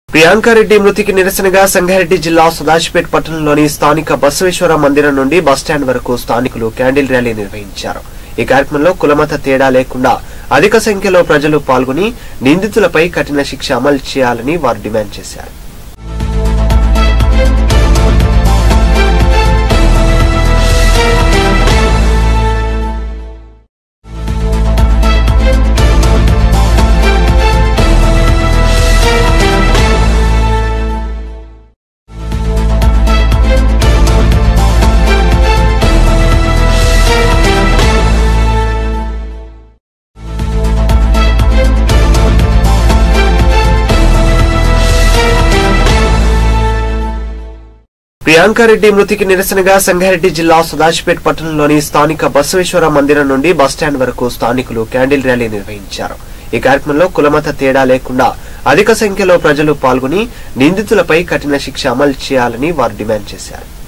ప్రియాంకారెడ్డి మృతికి నిరసనగా సంగారెడ్డి జిల్లా సదాశిపేట్ పట్టణంలోని స్థానిక బసవేశ్వర మందిరం నుండి బస్టాండ్ వరకు స్థానికులు క్యాండిల్ ర్యాలీ నిర్వహించారు ఈ కార్యక్రమంలో కులమత తేడా లేకుండా అధిక సంఖ్యలో ప్రజలు పాల్గొని నిందితులపై కఠిన శిక్ష అమలు చేయాలని వారు డిమాండ్ చేశారు ప్రియాంకారెడ్డి మృతికి నిరసనగా సంగారెడ్డి జిల్లా సదాశిపేట్ పట్టణంలోని స్థానిక బసవేశ్వర మందిరం నుండి బస్టాండ్ వరకు స్థానికులు క్యాండిల్ ర్యాలీ నిర్వహించారు ఈ కార్యక్రమంలో కులమత తేడా లేకుండా అధిక సంఖ్యలో ప్రజలు పాల్గొని నిందితులపై కఠిన శిక్ష అమలు చేయాలని వారు డిమాండ్ చేశారు